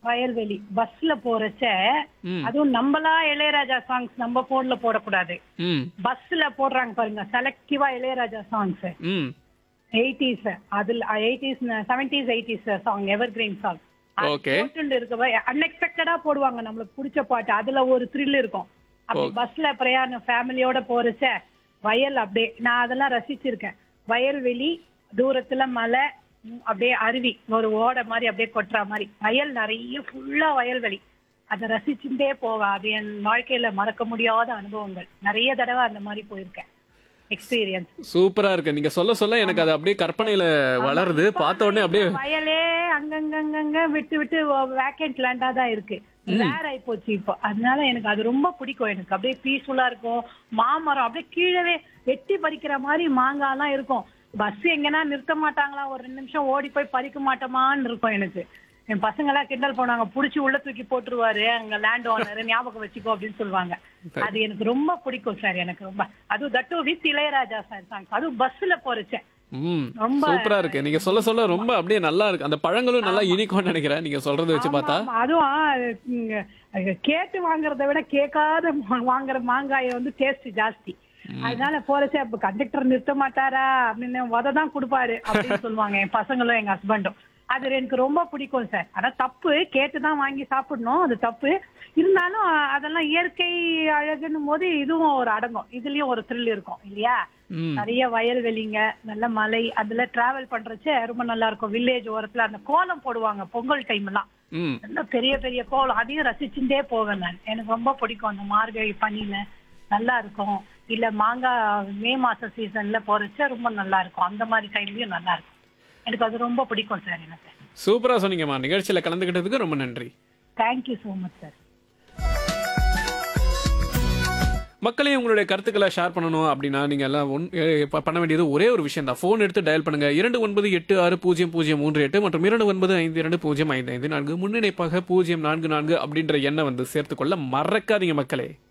வயல்வெளி பஸ்ல போறச்ச ம் அதுவும் நம்மளா இளையராஜா சாங்ஸ் நம்ம போன்ல போடக்கூடாது ம் பஸ்ல போடுறாங்க பாருங்க செலக்டிவா இளையராஜா சாங்ஸ் ம் எயிட்டிஸ் அதுல eighties seventies eighties song evergreen song Okay. இருக்க அன்எக்ஸ்பெக்டடா போடுவாங்க நம்மளுக்கு பிடிச்ச பாட்டு அதுல ஒரு த்ரில் இருக்கும் அப்படி பஸ்ல பிரயாணம் ஃபேமிலியோட போறச்ச வயல் அப்படியே நான் அதெல்லாம் ரசிச்சிருக்கேன் வயல்வெளி தூரத்துல மலை ம், அப்படியே அருவி ஒரு ஓடை மாதிரி அப்படியே கொட்டுற மாதிரி வயல் நிறைய ஃபுல்லா வயல்வெளி அதை ரசிச்சுட்டே போவேன் அது என் வாழ்க்கையில மறக்க முடியாத அனுபவங்கள் நிறைய தடவை அந்த மாதிரி போயிருக்கேன் எக்ஸ்பீரியன்ஸ் சூப்பரா இருக்கு நீங்க சொல்ல சொல்ல எனக்கு அது அப்படியே கற்பனையில வளருது பார்த்த உடனே அப்படியே வயலே அங்கங்கங்க விட்டு விட்டு வேக்கெண்ட் லேண்டா தான் இருக்கு ரேர் ஆயி போச்சு இப்போ அதனால எனக்கு அது ரொம்ப பிடிக்கும் எனக்கு அப்படியே பீஸ்ஃபுல்லா இருக்கும் மாமரம் அப்படியே கீழவே வெட்டி பறிக்கிற மாதிரி மாங்காய்லாம் இருக்கும் பஸ் எங்கன்னா நிறுத்த மாட்டாங்களா ஒரு ரெண்டு நிமிஷம் ஓடி போய் பறிக்க மாட்டோமான்னு இருக்கும் எனக்கு என் பசங்க எல்லாம் கிண்டல் போனாங்க புடிச்சு உள்ள தூக்கி போட்டுருவாரு அங்க லேண்ட் ஓனர் ஞாபகம் வச்சுக்கோ அப்படின்னு சொல்லுவாங்க அது எனக்கு ரொம்ப பிடிக்கும் சார் எனக்கு ரொம்ப அதுவும் தட்டு வித் இளையராஜா சார் சாங்ஸ் அதுவும் பஸ்ல போறச்சேன் ம் ரொம்ப சூப்பரா இருக்கு நீங்க சொல்ல சொல்ல ரொம்ப அப்படியே நல்லா இருக்கு அந்த பழங்களும் நல்லா இனிக்கும்னு நினைக்கிறேன் நீங்க சொல்றதை வச்சு பார்த்தா ஆமா, அதுவும் இங்க, அங்க கேட்டு வாங்குறத விட கேட்காத மா- வாங்குற மாங்காய வந்து டேஸ்ட் ஜாஸ்தி அதனால போறச்சே அப்ப கண்டக்டர் நிறுத்த மாட்டாரா அப்படின்னு உத தான் கொடுப்பாரு அப்படின்னு சொல்லுவாங்க என் பசங்களும் எங்க ஹஸ்பண்டும் அது எனக்கு ரொம்ப பிடிக்கும் சார் ஆனா தப்பு கேட்டு தான் வாங்கி சாப்பிடணும் அது தப்பு இருந்தாலும் அதெல்லாம் இயற்கை அழகுன்னும் போது இதுவும் ஒரு அடங்கும் இதுலயும் ஒரு த்ரில் இருக்கும் இல்லையா ம் நிறைய வயல்வெளிங்க நல்ல மலை அதுல டிராவல் பண்றச்ச ரொம்ப நல்லா இருக்கும் வில்லேஜ் ஓரத்துல அந்த கோலம் போடுவாங்க பொங்கல் டைம் எல்லாம் ம் நல்ல பெரிய பெரிய கோலம் அதையும் ரசிச்சுட்டே போவேன் நான் எனக்கு ரொம்ப பிடிக்கும் அந்த மார்கழி பனியில நல்லா இருக்கும் இல்ல மாங்காய் மே மாச சீசன்ல போறச்ச ரொம்ப நல்லா இருக்கும் அந்த மாதிரி டைம்லயும் நல்லா இருக்கும் எனக்கு அது ரொம்ப பிடிக்கும் சார் எனக்கு சூப்பரா சொன்னீங்கம்மா நிகழ்ச்சியில கலந்துக்கிட்டதுக்கு ரொம்ப நன்றி தேங்க்யூ ஸோ மச் சார் மக்களையும் உங்களுடைய கருத்துக்களை ஷேர் பண்ணணும் அப்படின்னா நீங்க எல்லாம் ஒன் எ- ப- பண்ண வேண்டியது ஒரே ஒரு விஷயம் தான் ஃபோன் எடுத்து டயல் பண்ணுங்க இரண்டு ஒன்பது எட்டு ஆறு பூஜ்ஜியம் பூஜ்ஜியம் மூன்று எட்டு மற்றும் இரண்டு ஒன்பது ஐந்து இரண்டு பூஜ்ஜியம் ஐந்து ஐந்து நான்கு முன்னிணைப்பாக பூஜ்ஜியம் நான்கு நான்கு அப்படின்ற எண்ணை வந்து சேர்த்துக்கொள்ள மறக்காதீங்க மக்களே